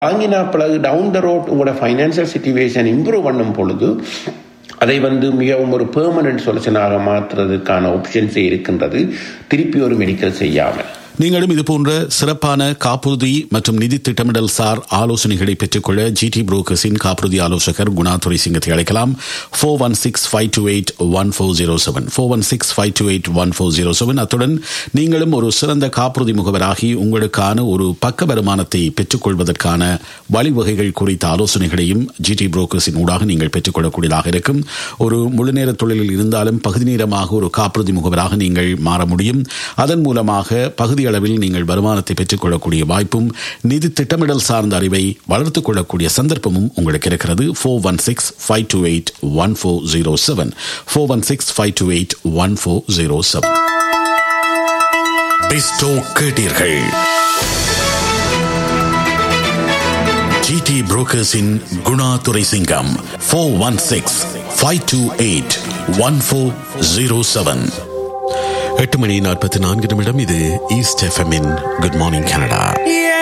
வாங்கினா பிறகு down the road உங்களோட ஃபைனான்சியல் சுச்சுவேஷன் இம்ப்ரூவ் பண்ணும் பொழுது அதை வந்து மிகவும் ஒரு பெர்மனன்ட் சொல்யூஷனாக மாற்றுறதுக்கான ஆப்ஷன்ஸே இருக்கின்றது திருப்பி ஒரு மெடிக்கல் செய்யாமல் நீங்களும் இதுபோன்ற சிறப்பான காப்புறுதி மற்றும் நிதி திட்டமிடல் சார் ஆலோசனைகளை பெற்றுக்கொள்ள ஜிடி புரோக்கர்ஸின் காப்புறுதி ஆலோசகர் குணாதுரை சிங்கத்தை அழைக்கலாம் four one six five two eight one four zero seven four one six five two eight one four zero seven அத்துடன் நீங்களும் ஒரு சிறந்த காப்புறுதி முகவராகி உங்களுக்கான ஒரு பக்க வருமானத்தை பெற்றுக்கொள்வதற்கான வழிவகைகள் குறித்த ஆலோசனைகளையும் ஜிடி புரோக்கர்ஸின் ஊடாக நீங்கள் பெற்றுக்கொள்ளக்கூடியதாக இருக்கும் ஒரு முழுநேர தொழிலில் இருந்தாலும் பகுதி நேரமாக ஒரு காப்புறுதி முகவராக நீங்கள் மாற முடியும் அதன் மூலமாக பகுதி அளவில் நீங்கள் வருமானத்தை பெற்றுக்கொள்ளக்கூடிய வாய்ப்பும் நிதி திட்டமிடல் சார்ந்த அறிவை வளர்த்துக் கொள்ளக்கூடிய சந்தர்ப்பமும் உங்களுக்கு இருக்கிறது four one six five two eight one four zero seven four one six five two eight one four zero seven பிஸ்டோ கேட்டீர்கள் ஜிடி புரோக்கர்ஸின் Guna Durai Singam four one six five two eight one four zero seven எட்டு மணி நாற்பத்தி நான்கு நிமிடம் இது east எஃப்எம்மின் குட் மார்னிங் கனடா